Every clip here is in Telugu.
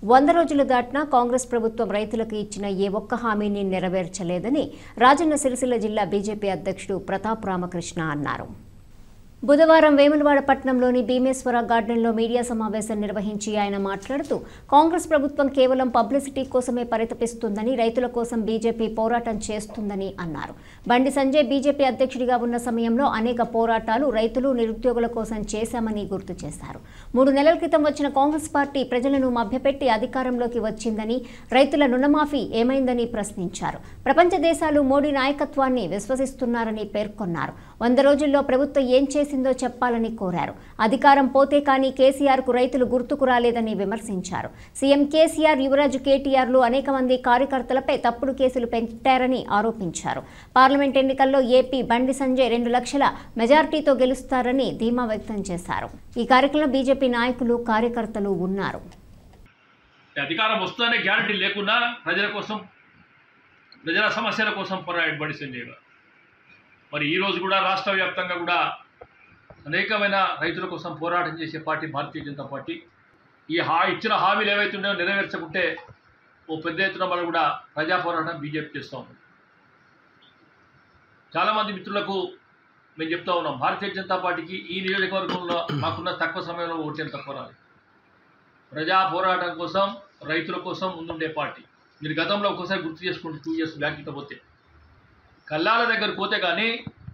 వంద రోజులు దాటినా కాంగ్రెస్ ప్రభుత్వం రైతులకు ఇచ్చిన ఏ ఒక్క హామీని నెరవేర్చలేదని రాజన్న సిరిసిల్ల జిల్లా బీజేపీ అధ్యక్షుడు ప్రతాప్ రామకృష్ణ అన్నారు బుధవారం వేములవాడ పట్టణంలోని భీమేశ్వర గార్డెన్లో మీడియా సమావేశం నిర్వహించి ఆయన మాట్లాడుతూ కాంగ్రెస్ ప్రభుత్వం కేవలం పబ్లిసిటీ కోసమే పరితపిస్తుందని రైతుల కోసం బీజేపీ పోరాటం చేస్తుందని అన్నారు బండి సంజయ్ బీజేపీ అధ్యక్షుడిగా ఉన్న సమయంలో అనేక పోరాటాలు రైతులు నిరుద్యోగుల కోసం చేశామని గుర్తు చేశారు మూడు నెలల క్రితం వచ్చిన కాంగ్రెస్ పార్టీ ప్రజలను మభ్యపెట్టి అధికారంలోకి వచ్చిందని రైతుల రుణమాఫీ ఏమైందని ప్రశ్నించారు ప్రపంచ దేశాలు మోడీ నాయకత్వాన్ని విశ్వసిస్తున్నారని పేర్కొన్నారు వంద రోజుల్లో ప్రభుత్వం ఏం చేసిందో చెప్పాలని కోరారు అధికారం పోతే కానీ కేసీఆర్ కు రైతులు గుర్తుకు రాలేదని విమర్శించారు సీఎం కేసీఆర్ యువరాజు కేటీఆర్లు అనేక మంది కార్యకర్తలపై తప్పుడు కేసులు పెట్టారని ఆరోపించారు పార్లమెంట్ ఎన్నికల్లో ఏపీ బండి సంజయ్ రెండు లక్షల మెజార్టీతో గెలుస్తారని ధీమా వ్యక్తం చేశారు ఈ కార్యక్రమంలో బీజేపీ నాయకులు కార్యకర్తలు ఉన్నారు అధికారం వస్తుందనే గ్యారంటీ లేకున్నా ప్రజల కోసం ప్రజల సమస్యల కోసం పోరాడి బండి సంజయ్ గారు మరి ఈ రోజు కూడా రాష్ట్ర వ్యాప్తంగా కూడా అనేకమైన రైతుల కోసం పోరాటం చేసే పార్టీ భారతీయ జనతా పార్టీ ఈ హా ఇచ్చిన హామీలు ఏవైతే ఉన్నాయో నెరవేర్చకుంటే ఓ పెద్ద ఎత్తున మనం కూడా ప్రజా పోరాటం బీజేపీ చేస్తూ ఉన్నాం చాలామంది మిత్రులకు మేము చెప్తా ఉన్నాం భారతీయ జనతా పార్టీకి ఈ నియోజకవర్గంలో మాకున్న తక్కువ సమయంలో ఓటేం తక్కువ రాదు ప్రజా పోరాటం కోసం రైతుల కోసం ముందుండే పార్టీ మీరు గతంలో ఒకసారి గుర్తు చేసుకుంటే టూ ఇయర్స్ బ్యాక్ ఇక పోతే కల్లాల దగ్గర పోతే కానీ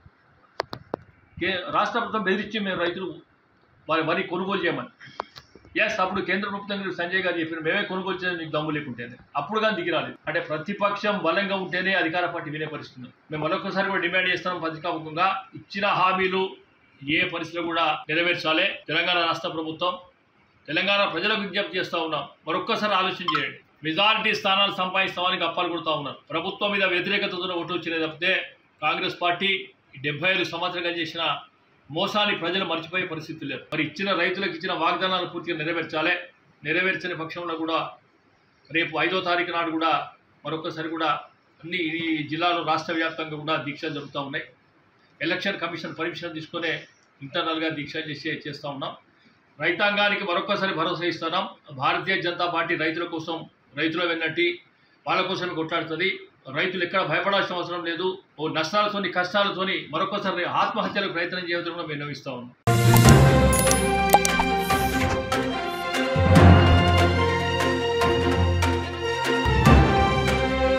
కే రాష్ట్ర ప్రభుత్వం బెదిరించి మేము రైతులు వారి వరి కొనుగోలు చేయమని ఎస్ అప్పుడు కేంద్ర ప్రభుత్వం గురించి సంజయ్ గారు చెప్పిన మేమే కొనుగోలు చేయడం మీకు దమ్ము లేకుంటేనే అప్పుడు కానీ దిగి రాలేదు అంటే ప్రతిపక్షం బలంగా ఉంటేనే అధికార పార్టీ వినే పరిస్థితుంది మేము మరొకసారి కూడా డిమాండ్ చేస్తున్నాం పత్రికాముఖంగా ఇచ్చిన హామీలు ఏ పరిస్థితిలో కూడా నెరవేర్చాలి తెలంగాణ రాష్ట్ర ప్రభుత్వం తెలంగాణ ప్రజలకు విజ్ఞప్తి చేస్తూ ఉన్నాం మరొక్కసారి ఆలోచన చేయండి మెజారిటీ స్థానాలు సంపాదిస్తామని గప్పాలు కొడుతూ ఉన్నారు ప్రభుత్వం మీద వ్యతిరేకతతో ఓటు వచ్చినది తప్పితే కాంగ్రెస్ పార్టీ డెబ్బై ఐదు సంవత్సరాలుగా చేసిన మోసాన్ని ప్రజలు మర్చిపోయే పరిస్థితి లేదు మరి ఇచ్చిన రైతులకు ఇచ్చిన వాగ్దానాలు పూర్తిగా నెరవేర్చాలి నెరవేర్చని పక్షంలో కూడా రేపు ఐదో తారీఖు నాడు కూడా మరొకసారి కూడా అన్ని ఈ జిల్లాలో రాష్ట్ర వ్యాప్తంగా కూడా దీక్షలు జరుగుతూ ఉన్నాయి ఎలక్షన్ కమిషన్ పర్మిషన్ తీసుకునే ఇంటర్నల్గా దీక్ష చేసే చేస్తూ ఉన్నాం రైతాంగానికి మరొకసారి భరోసా ఇస్తున్నాం భారతీయ జనతా పార్టీ రైతుల కోసం రైతుల వెన్నట్టి వాళ్ళ కోసమే కొట్లాడుతుంది రైతులు ఎక్కడ భయపడాల్సిన అవసరం లేదు ఓ నష్టాలతోని కష్టాలతోని మరొకసారి ఆత్మహత్యలకు ప్రయత్నం చేయడం కూడా విన్నవిస్తూ ఉన్నాం